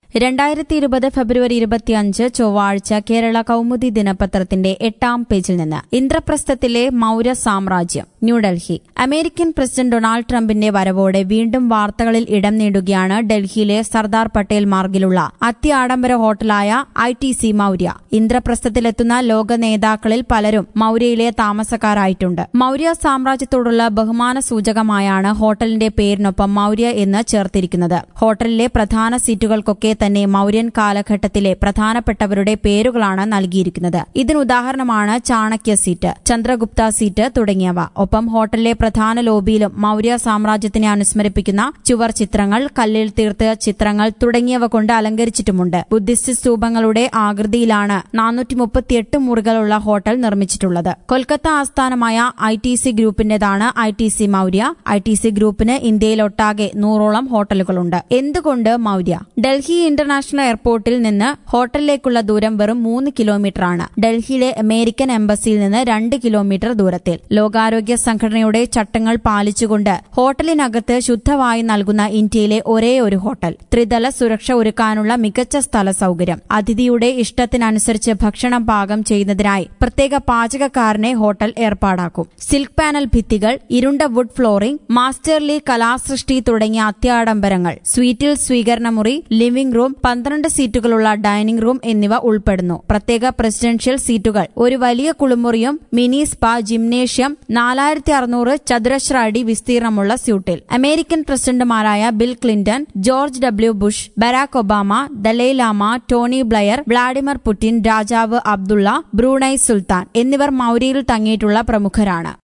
രണ്ടായിരത്തി ഇരുപത് ഫെബ്രുവരി ഇരുപത്തിയഞ്ച് ചൊവ്വാഴ്ച കേരള കൗമുദി ദിനപത്രത്തിന്റെ എട്ടാം പേജിൽ നിന്ന് ഇന്ദ്രപ്രസ്ഥത്തിലെ മൌര്യ സാമ്രാജ്യം ന്യൂഡൽഹി അമേരിക്കൻ പ്രസിഡന്റ് ഡൊണാൾഡ് ട്രംപിന്റെ വരവോടെ വീണ്ടും വാർത്തകളിൽ ഇടം നേടുകയാണ് ഡൽഹിയിലെ സർദാർ പട്ടേൽ മാർഗിലുള്ള അത്യാഡംബര ഹോട്ടലായ ഐ ടി സി മൌര്യ ഇന്ദ്രപ്രസ്ഥത്തിലെത്തുന്ന ലോക നേതാക്കളിൽ പലരും മൌര്യയിലെ താമസക്കാരായിട്ടുണ്ട് മൌര്യ സാമ്രാജ്യത്തോടുള്ള ബഹുമാന സൂചകമായാണ് ഹോട്ടലിന്റെ പേരിനൊപ്പം മൌര്യ എന്ന് ചേർത്തിരിക്കുന്നത് ഹോട്ടലിലെ പ്രധാന സീറ്റുകൾക്കൊക്കെ തന്നെ മൌര്യൻ കാലഘട്ടത്തിലെ പ്രധാനപ്പെട്ടവരുടെ പേരുകളാണ് നൽകിയിരിക്കുന്നത് ഇതിനുദാഹരണമാണ് ചാണക്യ സീറ്റ് ചന്ദ്രഗുപ്ത സീറ്റ് തുടങ്ങിയവ ഒപ്പം ഹോട്ടലിലെ പ്രധാന ലോബിയിലും മൌര്യ സാമ്രാജ്യത്തിനെ അനുസ്മരിപ്പിക്കുന്ന ചുവർ ചിത്രങ്ങൾ കല്ലിൽ തീർത്ത ചിത്രങ്ങൾ തുടങ്ങിയവ കൊണ്ട് അലങ്കരിച്ചിട്ടുമുണ്ട് ബുദ്ധിസ്റ്റ് സ്തൂപങ്ങളുടെ ആകൃതിയിലാണ് നാനൂറ്റി മുപ്പത്തിയെട്ട് മുറികളുള്ള ഹോട്ടൽ നിർമ്മിച്ചിട്ടുള്ളത് കൊൽക്കത്ത ആസ്ഥാനമായ ഐ ടി സി ഗ്രൂപ്പിന്റേതാണ് I T C Maurya I T C ഗ്രൂപ്പിന് ഇന്ത്യയിലൊട്ടാകെ നൂറോളം ഹോട്ടലുകളുണ്ട് എന്തുകൊണ്ട് മൌര്യ ഡൽഹി ഇന്റർനാഷണൽ എയർപോർട്ടിൽ നിന്ന് ഹോട്ടലിലേക്കുള്ള ദൂരം വെറും മൂന്ന് കിലോമീറ്ററാണ് ഡൽഹിയിലെ അമേരിക്കൻ എംബസിയിൽ നിന്ന് രണ്ട് കിലോമീറ്റർ ദൂരത്തിൽ ലോകാരോഗ്യ സംഘടനയുടെ ചട്ടങ്ങൾ പാലിച്ചുകൊണ്ട് ഹോട്ടലിനകത്ത് ശുദ്ധവായു നൽകുന്ന ഇന്ത്യയിലെ ഒരേ ഒരു ഹോട്ടൽ ത്രിതല സുരക്ഷ ഒരുക്കാനുള്ള മികച്ച സ്ഥല സൌകര്യം അതിഥിയുടെ ഇഷ്ടത്തിനനുസരിച്ച് ഭക്ഷണം പാകം ചെയ്യുന്നതിനായി പ്രത്യേക പാചകക്കാരനെ ഹോട്ടൽ ഏർപ്പാടാക്കും സിൽക്ക് പാനൽ ഭിത്തികൾ ഇരുണ്ട വുഡ് ഫ്ലോറിംഗ് മാസ്റ്റർലി കലാസൃഷ്ടി തുടങ്ങിയ അത്യാഡംബരങ്ങൾ സ്വീറ്റിൽ സ്വീകരണമുറി ലിവിംഗ് റൂം പന്ത്രണ്ട് സീറ്റുകളുള്ള ഡൈനിംഗ് റൂം എന്നിവ ഉൾപ്പെടുന്നു പ്രത്യേക പ്രസിഡൻഷ്യൽ സീറ്റുകൾ ഒരു വലിയ കുളിമുറിയും മിനി സ്പാ ജിംനേഷ്യം നാലായിരത്തി അറുന്നൂറ് ചതുരശ്ര അടി വിസ്തീർണമുള്ള സ്യൂട്ടിൽ അമേരിക്കൻ പ്രസിഡന്റുമാരായ Bill Clinton George W Bush Barack Obama Dalai Lama Tony Blair Vladimir Putin രാജാവ് അബ്ദുള്ള ബ്രൂണൈ സുൽത്താൻ എന്നിവർ മൌര്യയിൽ തങ്ങിയിട്ടുള്ള പ്രമുഖരാണ്